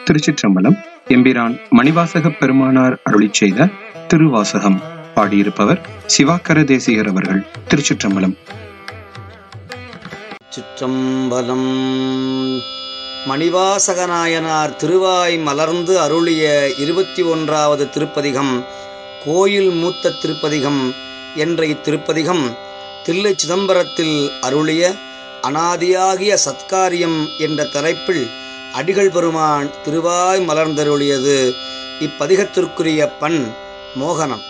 திருச்சிற்றம்பலம் எம்பிரான் மணிவாசக பெருமானார் அருளிச் செய்த திருவாசகம் பாடியிருப்பவர் சிவாக்கர தேசிகர் அவர்கள் திருச்சிற்றம்பலம் சிற்றம்பலம் மணிவாசகநாயனார் திருவாய் மலர்ந்து அருளிய இருபத்தி ஒன்றாவது திருப்பதிகம் கோயில் மூத்த திருப்பதிகம் என்ற இத்திருப்பதிகம் தில்லை சிதம்பரத்தில் அருளிய அனாதியாகிய சத்காரியம் என்ற தலைப்பில் அடிகள் பெருமான் திருவாய் மலர்ந்தருளியது இப்பதிகத்திற்குரிய பண் மோகனம்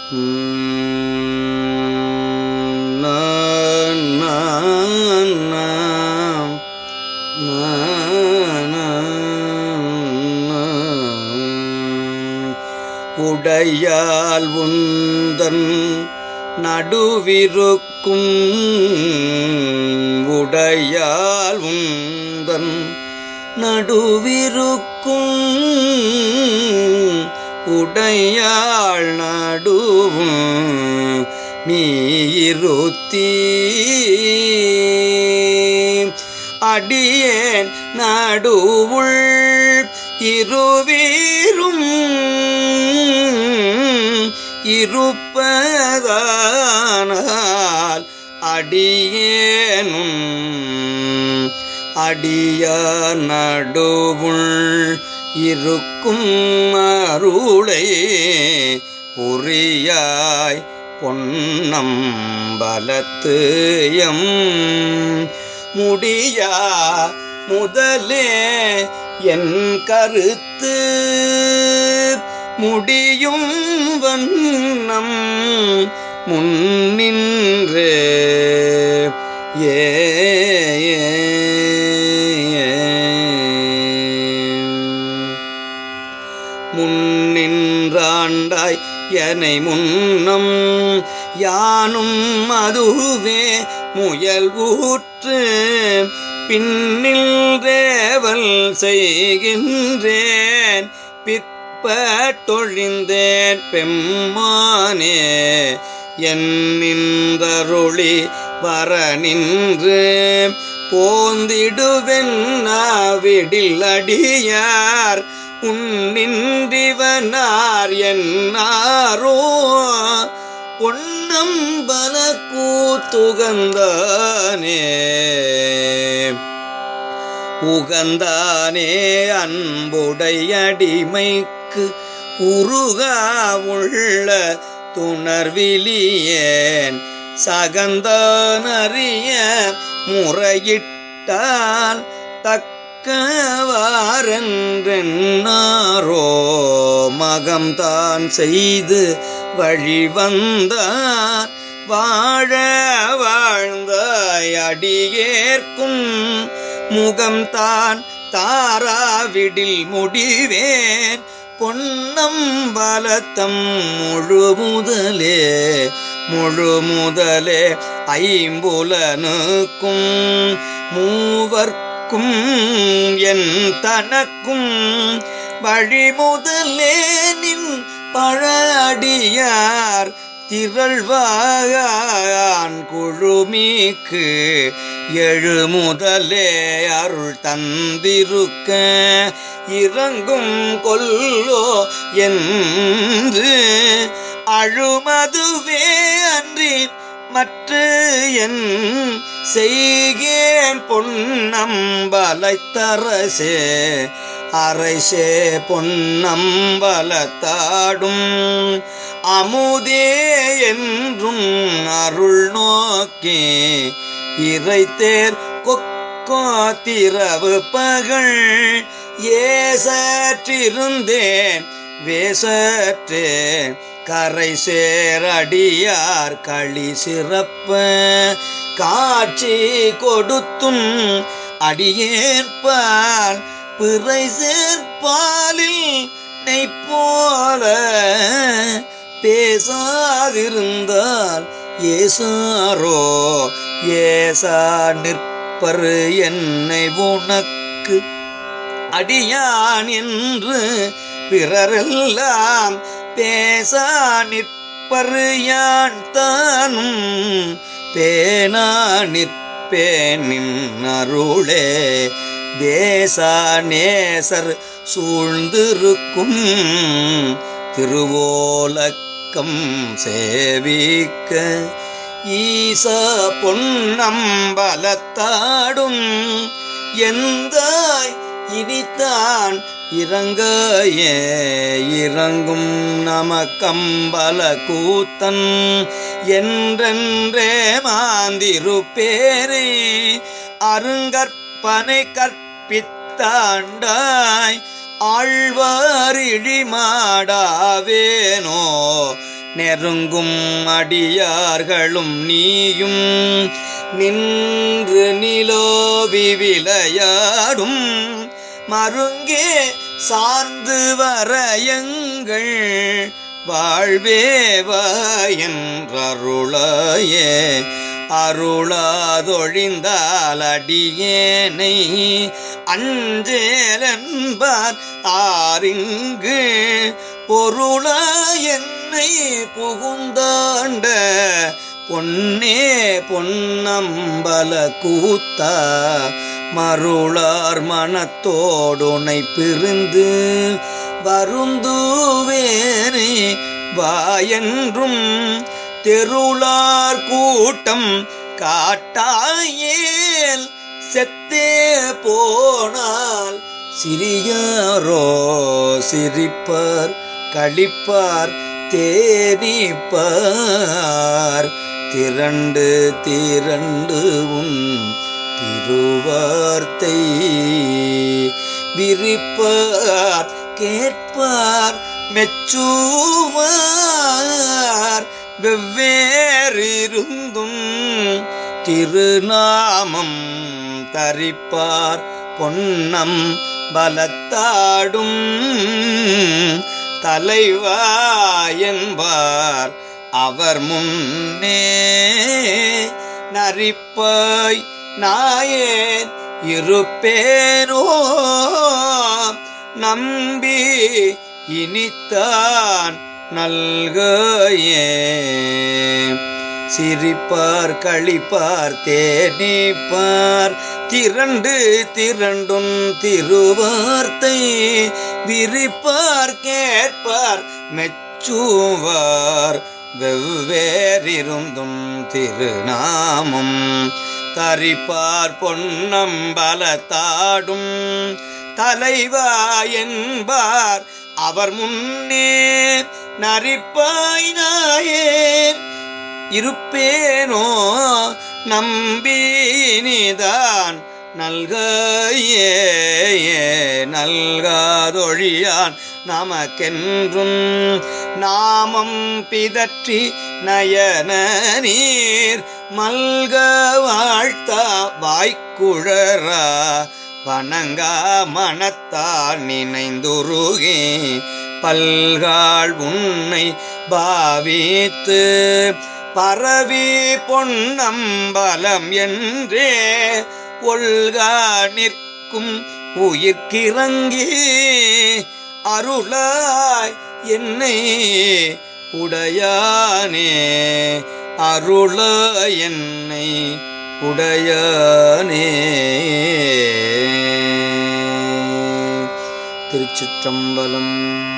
உடையால் உந்தன் நடுவிருக்கும் உடையால் உந்தன் நடுவிருக்கும் உடையாள் நடுவும் நீருத்தி அடியேன் நடுவுள் இருவீரும் இருப்பதானால் அடியேனும் அடிய நடுவுள் இருக்கும் அருளை புரியாய் பொன்னம் பலத்து எம் முடியா முதலே என் கருத்து முடியும் வண்ணம் முன்னின்றே ஏ முன்னின்றாண்டாய் எனை முன்னம் யானும் அதுவே முயல் ஊற்று பின்னில் தேவல் செய்கின்றேன் பிற்பட்டொழிந்தேன் பெம்மானே என் நின்றருளி வர நின்று போந்திடுவென் நாவிடில் அடியார் உன்னின்றிவனார் என்னாரோ பொன்னம்பல கூத்துகந்தானே உகந்தானே அன்புடையடிமைக்கு உருகா உள்ள துணர்விலியேன் சகந்தானறிய முறையிட்டால் தக்கவாரென்றென்னாரோ மகம்தான் செய்து வழிவந்தார் வாழ வாழ்ந்தாய் அடியேற்கும் முகம்தான் தாராவிடில் முடிவேன் பொன்னம் பலத்தம் முழு முதலே முழு முதலே ஐம்புலனுக்கும் மூவர்க்கும் என் தனக்கும் வழிமுதலே நின் பழடியார் திரள்வாயான் குழுமிக்கு எழு முதலே அருள் தந்திருக்க இறங்கும் கொல்லோ என்று அழுமதுவே அன்றி மற்ற என் செய்கேன் பொன்னம்பலைத்தரசே அரைசே பொன்னம்பலத்தாடும் அமுதே என்றும் அருள் நோக்கி இறைத்தேர் கொக்கோ திரவு பகல் ஏசற்றிருந்தேன் வேசற்றேன் கரை சேரடியார் களி சிறப்ப காட்சி கொடுத்தும் அடியேற்பால் பிறை சேர்ப்பாலில் நெய் போல பேசாதிருந்தால் ஏசாரோ ஏசா நிற்பரு என்னை உனக்கு அடியான் என்று பிறரெல்லாம் பேசா நிற்பரு யான் தானும் பேனா நிற்பேன் நின் அருளே தேசா நேசர் சூழ்ந்திருக்கும் திருவோலக்கம் சேவிக்க ஈச பொன்னம்பலத்தாடும் எந்தாய் இனித்தான் இறங்கையே இறங்கும் நமக்கம்பல கூத்தன் என்றென்றே மாந்திருப்பேரே அருங்கற்பனை கற்பித்தாண்டாய் ஆழ்வாரிழி மாடாவேனோ நெருங்கும் அடியார்களும் நீயும் நின்று நிலோவி விளையாடும் மருங்கே சார்ந்து வரையங்கள் வாழ்வேவா என்றருளாயே அருளாதொழிந்தால் அடியேனை அஞ்சேலன்பார் ஆரிங்கு பொருளா என்னை புகுந்தாண்ட பொன்னே பொன்னம்பல கூத்தா மருளார் மனத்தோடுனை பிரிந்து வருந்துவேனே வாயென்றும் தெருளார் கூட்டம் காட்டாயேல் செத்தே போனால் சிறியாரோ சிரிப்பார் களிப்பார் தேனிப்பார் திரண்டு திரண்டு உன் திருவார்த்தை விரிப்பார் கேட்பார் மெச்சுவார் வெவ்வேறிருந்தும் திருநாமம் தரிப்பார் பொன்னம் பலத்தாடும் தலைவா என்பார் அவர் முன்னே நரிப்பாய் நாயேன் இருப்பேனோ நம்பி இனித்தான் நல்கையே சிரிப்பார் களிப்பார் தேனிப்பார் திரண்டு திரண்டும் திருவார்த்தை விரிப்பார் கேட்பார் மெச்சுவார் வெவ்வேறிருந்தும் திருநாமம் தரிப்பார் பொன்னம்பலத்தாடும் தலைவா என்பார் அவர் முன்னே நரிப்பாய் நாயேன் இருப்பேனோ நம்பினிதான் நல்கையே நல்காதொழியான் நமக்கென்றும் நாமம் பிதற்றி நயன நீர் மல்க வாழ்த்தா வாய்க்குழறா வணங்கா மனத்தால் நினைந்துருகே பல்காள் உன்னை பாவித்து பரவி பொன்னம்பலம் என்றே ஒல்கா நிற்கும் உயிர்க்கிறங்கி அருளாய் என்னை உடையானே அருள என்னை உடையானே திருச்சிற்றம்பலம்